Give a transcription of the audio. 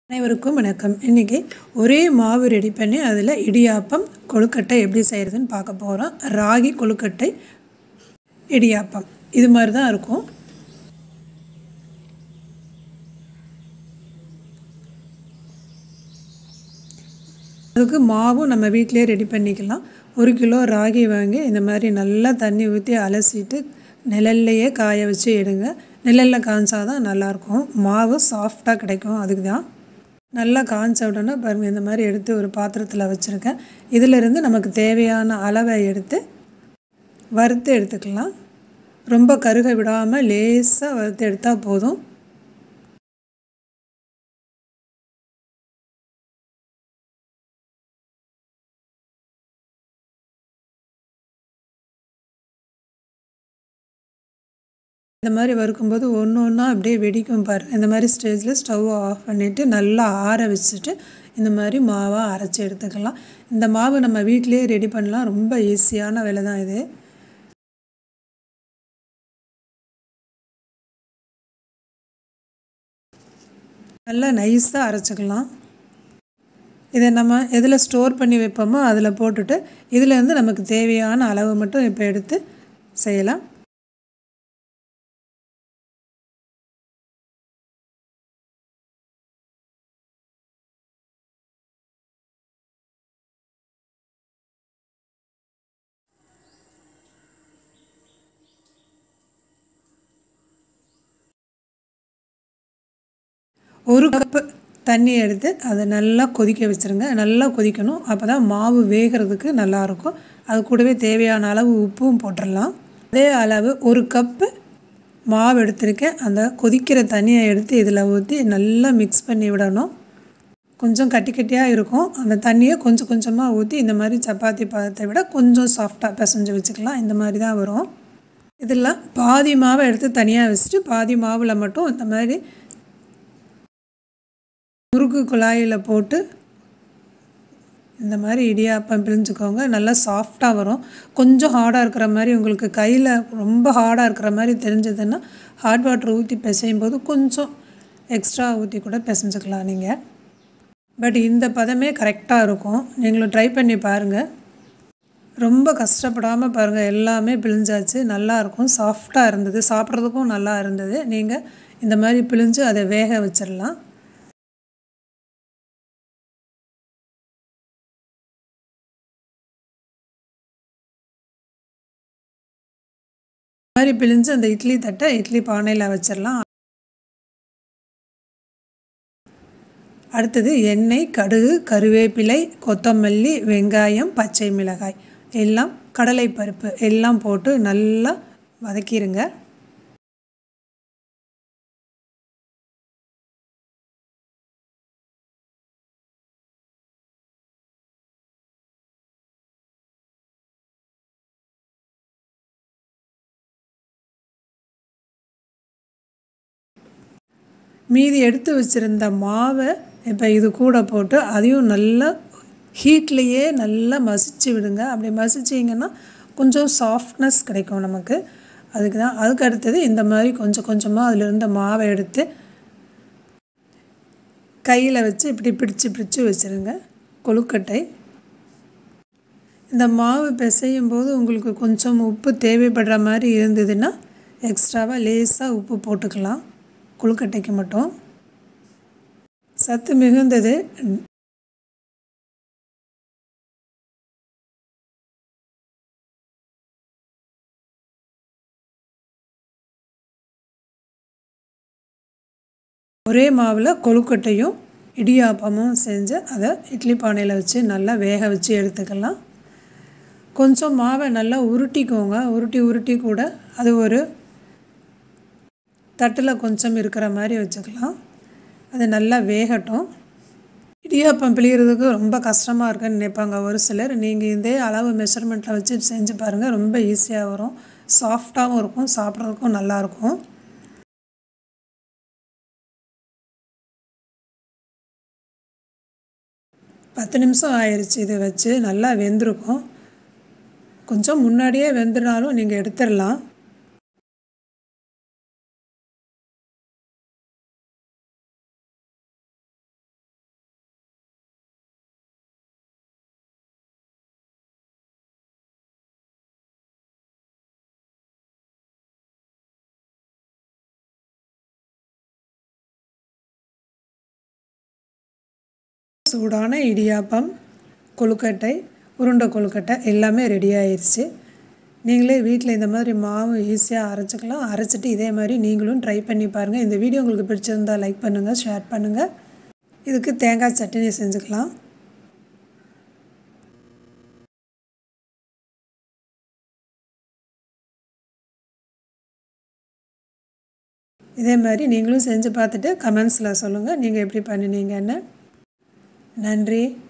அனைவருக்கும் வணக்கம் இன்றைக்கி ஒரே மாவு ரெடி பண்ணி அதில் இடியாப்பம் கொழுக்கட்டை எப்படி செய்கிறதுன்னு பார்க்க போகிறோம் ராகி கொழுக்கட்டை இடியாப்பம் இது மாதிரி தான் இருக்கும் அதுக்கு மாவும் நம்ம வீட்டிலே ரெடி பண்ணிக்கலாம் ஒரு கிலோ ராகி வாங்கி இந்த மாதிரி நல்லா தண்ணி ஊற்றி அலசிட்டு நிழல்லையே காய வச்சு எடுங்க நிழலில் காய்ச்சாதான் நல்லாயிருக்கும் மாவு சாஃப்டாக கிடைக்கும் அதுக்கு தான் நல்லா காய்ச்ச உடனே பாருங்கள் இந்த மாதிரி எடுத்து ஒரு பாத்திரத்தில் வச்சுருக்கேன் இதிலிருந்து நமக்கு தேவையான அளவை எடுத்து வறுத்து எடுத்துக்கலாம் ரொம்ப கருக விடாமல் லேசாக வறுத்து எடுத்தால் போதும் இந்த மாதிரி வறுக்கும்போது ஒன்று ஒன்றா அப்படியே வெடிக்கும் பாரு இந்த மாதிரி ஸ்டேஜில் ஸ்டவ் ஆஃப் பண்ணிவிட்டு நல்லா ஆற வச்சுட்டு இந்த மாதிரி மாவாக அரைச்சி எடுத்துக்கலாம் இந்த மாவு நம்ம வீட்டிலே ரெடி பண்ணலாம் ரொம்ப ஈஸியான வேலை தான் இது நல்லா நைஸாக அரைச்சிக்கலாம் இதை நம்ம எதில் ஸ்டோர் பண்ணி வைப்போமோ அதில் போட்டுட்டு இதில் இருந்து நமக்கு தேவையான அளவு மட்டும் இப்போ எடுத்து செய்யலாம் ஒரு கப்பு தண்ணி எடுத்து அதை நல்லா கொதிக்க வச்சுருங்க நல்லா கொதிக்கணும் அப்போ தான் மாவு வேகிறதுக்கு நல்லாயிருக்கும் அது கூடவே தேவையான அளவு உப்பும் போட்டுடலாம் அதே அளவு ஒரு கப்பு மாவு எடுத்திருக்கேன் அந்த கொதிக்கிற தண்ணியை எடுத்து இதில் ஊற்றி நல்லா மிக்ஸ் பண்ணி விடணும் கொஞ்சம் கட்டி கட்டியாக இருக்கும் அந்த தண்ணியை கொஞ்சம் கொஞ்சமாக ஊற்றி இந்த மாதிரி சப்பாத்தி பதத்தை விட கொஞ்சம் சாஃப்டாக பிசைஞ்சு வச்சுக்கலாம் இந்த மாதிரி தான் வரும் இதெல்லாம் பாதி மாவை எடுத்து தனியாக வச்சுட்டு பாதி மாவில் மட்டும் இந்த மாதிரி முறுக்கு குழாயில் போட்டு இந்த மாதிரி இடியாப்பம் பிழிஞ்சுக்கோங்க நல்லா சாஃப்டாக வரும் கொஞ்சம் ஹார்டாக இருக்கிற மாதிரி உங்களுக்கு கையில் ரொம்ப ஹார்டாக இருக்கிற மாதிரி தெரிஞ்சதுன்னா ஹாட் வாட்டர் ஊற்றி பிசையும் போது கொஞ்சம் எக்ஸ்ட்ரா ஊற்றி கூட பிசைஞ்சுக்கலாம் நீங்கள் பட் இந்த பதமே கரெக்டாக இருக்கும் நீங்களும் ட்ரை பண்ணி பாருங்கள் ரொம்ப கஷ்டப்படாமல் பாருங்கள் எல்லாமே பிழிஞ்சாச்சு நல்லாயிருக்கும் சாஃப்டாக இருந்தது சாப்பிட்றதுக்கும் நல்லா இருந்தது நீங்கள் இந்த மாதிரி பிழிஞ்சு அதை வேக வச்சிடலாம் மாதிரி பிழிஞ்சு அந்த இட்லி தட்டை இட்லி பானையில் வச்சிடலாம் அடுத்தது எண்ணெய் கடுகு கருவேப்பிலை கொத்தமல்லி வெங்காயம் பச்சை மிளகாய் எல்லாம் கடலைப்பருப்பு எல்லாம் போட்டு நல்லா வதக்கிடுங்க மீதி எடுத்து வச்சுருந்த மாவை இப்போ இது கூட போட்டு அதையும் நல்லா ஹீட்லேயே நல்லா மசிச்சு விடுங்க அப்படி மசிச்சிங்கன்னா கொஞ்சம் சாஃப்ட்னஸ் கிடைக்கும் நமக்கு அதுக்கு தான் அதுக்கு அடுத்தது இந்த மாதிரி கொஞ்சம் கொஞ்சமாக அதில் இருந்த மாவை எடுத்து கையில் வச்சு இப்படி பிடிச்சி பிடிச்சி வச்சுருங்க கொழுக்கட்டை இந்த மாவு பிசையும் போது உங்களுக்கு கொஞ்சம் உப்பு தேவைப்படுற மாதிரி இருந்ததுன்னா எக்ஸ்ட்ராவாக லேசாக உப்பு போட்டுக்கலாம் கொழுக்கட்டைக்கு மட்டும் சத்து மிகுந்தது ஒரே மாவில் கொழுக்கட்டையும் இடியாப்பமும் செஞ்சு அதை இட்லி பானையில் வச்சு நல்லா வேக வச்சு எடுத்துக்கலாம் கொஞ்சம் மாவை நல்லா உருட்டிக்கோங்க உருட்டி உருட்டி கூட அது ஒரு தட்டில் கொஞ்சம் இருக்கிற மாதிரி வச்சுக்கலாம் அது நல்லா வேகட்டும் இடியாப்பம் பிழிகிறதுக்கு ரொம்ப கஷ்டமாக இருக்குன்னு நினைப்பாங்க ஒரு சிலர் நீங்கள் இதே அளவு மெஷர்மெண்ட்டில் வச்சு செஞ்சு பாருங்கள் ரொம்ப ஈஸியாக வரும் சாஃப்டாகவும் இருக்கும் சாப்பிட்றதுக்கும் நல்லாயிருக்கும் பத்து நிமிஷம் ஆயிடுச்சு இதை வச்சு நல்லா வெந்திருக்கும் கொஞ்சம் முன்னாடியே வெந்துனாலும் நீங்கள் எடுத்துடலாம் சூடான இடியாப்பம் கொழுக்கட்டை உருண்டை கொழுக்கட்டை எல்லாமே ரெடி ஆயிடுச்சு நீங்களே வீட்டில் இந்த மாதிரி மாவு ஈஸியாக அரைச்சிக்கலாம் அரைச்சிட்டு இதே மாதிரி நீங்களும் ட்ரை பண்ணி பாருங்கள் இந்த வீடியோ உங்களுக்கு பிடிச்சிருந்தால் லைக் பண்ணுங்கள் ஷேர் பண்ணுங்கள் இதுக்கு தேங்காய் சட்னி செஞ்சுக்கலாம் இதே மாதிரி நீங்களும் செஞ்சு பார்த்துட்டு கமெண்ட்ஸில் சொல்லுங்கள் நீங்கள் எப்படி பண்ணினீங்கன்னு நன்றி